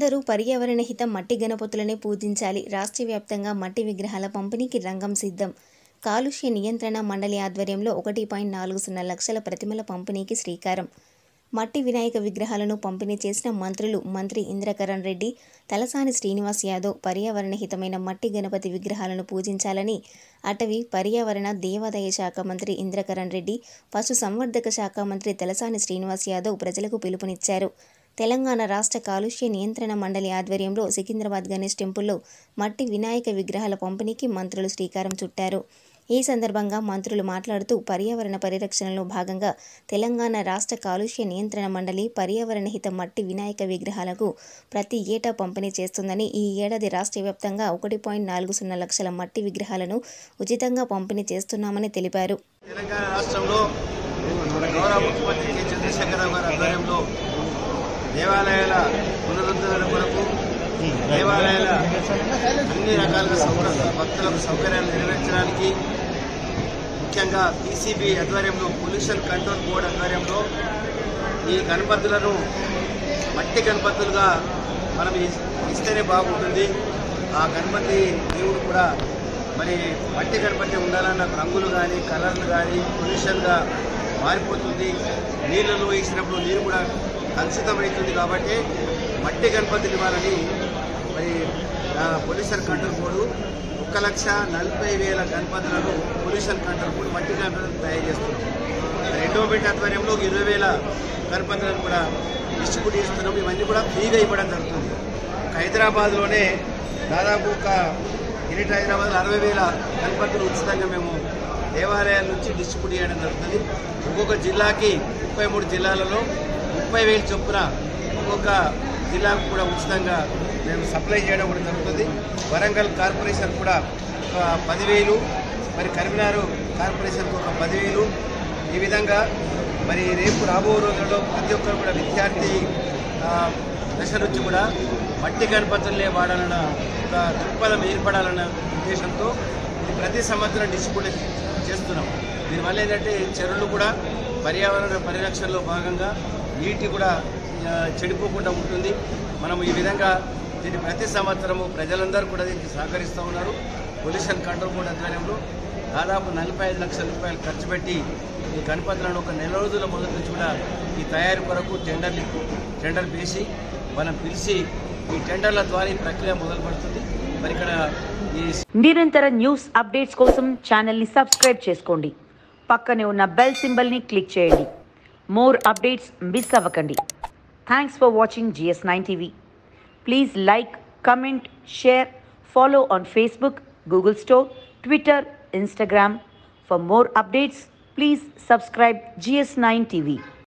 అందరూ పర్యావరణ హిత మట్టి గణపతులనే పూజించాలి రాష్ట్ర వ్యాప్తంగా మట్టి విగ్రహాల పంపిణీకి రంగం సిద్ధం కాలుష్య నియంత్రణ మండలి ఆధ్వర్యంలో ఒకటి పాయింట్ నాలుగు సున్నా లక్షల ప్రతిమల పంపిణీకి శ్రీకారం మట్టి వినాయక విగ్రహాలను పంపిణీ చేసిన మంత్రులు మంత్రి ఇంద్రకరణ్ రెడ్డి తలసాని శ్రీనివాస్ యాదవ్ పర్యావరణ హితమైన మట్టి గణపతి విగ్రహాలను పూజించాలని అటవీ పర్యావరణ దేవాదాయ శాఖ మంత్రి ఇంద్రకరణ్ రెడ్డి పశు సంవర్ధక శాఖ మంత్రి తలసాని శ్రీనివాస్ యాదవ్ ప్రజలకు పిలుపునిచ్చారు తెలంగాణ రాష్ట్ర కాలుష్య నియంత్రణ మండలి ఆధ్వర్యంలో సికింద్రాబాద్ గణేష్ టెంపుల్లో మట్టి వినాయక విగ్రహాల పంపిణీకి మంత్రులు శ్రీకారం చుట్టారు ఈ సందర్భంగా మంత్రులు మాట్లాడుతూ పర్యావరణ పరిరక్షణలో భాగంగా తెలంగాణ రాష్ట్ర కాలుష్య నియంత్రణ మండలి పర్యావరణ హిత మట్టి వినాయక విగ్రహాలకు ప్రతి ఏటా పంపిణీ చేస్తుందని ఈ ఏడాది రాష్ట్ర వ్యాప్తంగా ఒకటి పాయింట్ నాలుగు సున్నా లక్షల మట్టి విగ్రహాలను ఉచితంగా పంపిణీ చేస్తున్నామని తెలిపారు తెలంగాణ రాష్ట్రంలో గౌరవ ముఖ్యమంత్రి కె చంద్రశేఖరరావు గారి ఆధ్వర్యంలో దేవాలయాల పునరుద్ధరణ కొరకు దేవాలయాల అన్ని రకాలుగా సౌకర్య భక్తులకు సౌకర్యాలు నెరవేర్చడానికి ముఖ్యంగా పీసీబీ ఆధ్వర్యంలో పొల్యూషన్ కంట్రోల్ బోర్డు ఆధ్వర్యంలో ఈ గణపతులను మట్టి గణపతులుగా మనం ఇస్- ఇస్తేనే బాగుంటుంది ఆ గణపతి దేవుడు కూడా మరి మట్టి గణపతి ఉండాలన్న రంగులు కానీ కలర్లు కానీ పొల్యూషన్గా మారిపోతుంది నీళ్ళలో వేసినప్పుడు నీరు కూడా కలుషితమవుతుంది కాబట్టి మట్టి గణపతిని ఇవ్వాలని మరి ఆ, పొల్యూషన్ కంట్రోల్ బోర్డు ఒక లక్ష నలభై వేల గణపతులను పొల్యూషన్ కంట్రోల్ బోర్డు మట్టి గణపతులను తయారు చేస్తున్నాం రెండో బిడ్డ ఆధ్వర్యంలో ఒక ఇరవై వేల గణపతులను కూడా డిస్ట్రిబ్యూట్ చేస్తున్నాం ఇవన్నీ కూడా ఫ్రీగా ఇవ్వడం జరుగుతుంది ఒక హైదరాబాద్లోనే దాదాపు ఒక యూనిట్ హైదరాబాద్లో అరవై వేల గణపతులు ఉచితంగా మేము దేవాలయాల నుంచి డిస్ట్రిబ్యూట్ చేయడం జరుగుతుంది ఒక్కొక్క జిల్లాకి ముప్పై మూడు జిల్లాలలో ముప్పై వేలు చొప్పున ఒక్కొక్క జిల్లాకు కూడా ఉచితంగా మేము సప్లై చేయడం కూడా జరుగుతుంది వరంగల్ కార్పొరేషన్ కూడా ఒక పదివేలు మరి కరీంనగర్ కార్పొరేషన్కి ఒక పదివేలు ఈ విధంగా మరి రేపు రాబో రోజుల్లో ప్రతి ఒక్కరు కూడా విద్యార్థి ఆ, దశ నుంచి కూడా మట్టి గణపతులనే వాడాలన్న ఒక దృక్పథం ఏర్పడాలన్న ఉద్దేశంతో ఇది ప్రతి సంవత్సరం డిస్ట్రిబ్యూట్ చేస్తున్నాం దీనివల్ల ఏంటంటే చెరువులు కూడా పర్యావరణ పరిరక్షణలో భాగంగా నీటి కూడా ఆ, చెడిపోకుండా ఉంటుంది మనం ఈ విధంగా దీన్ని ప్రతి సంవత్సరము ప్రజలందరూ కూడా దీనికి సహకరిస్తూ ఉన్నారు పొల్యూషన్ కంట్రోల్ బోర్డు ఆధ్వర్యంలో దాదాపు నలభై ఐదు లక్షల రూపాయలు ఖర్చు పెట్టి ఈ గణపతులను ఒక నెల రోజుల మొదటి నుంచి కూడా ఈ తయారీ కొరకు టెండర్లు టెండర్ వేసి మనం పిలిచి ఈ టెండర్ల ద్వారా ఈ ప్రక్రియ మొదలు పడుతుంది మరి ఇక్కడ ఈ నిరంతర న్యూస్ అప్డేట్స్ కోసం ఛానల్ని సబ్స్క్రైబ్ చేసుకోండి పక్కనే ఉన్న బెల్ సింబల్ని క్లిక్ చేయండి మోర్ అప్డేట్స్ మిస్ అవ్వకండి thanks for watching G S nine TV please like comment share follow on Facebook Google store Twitter Instagram for more updates please subscribe G S nine TV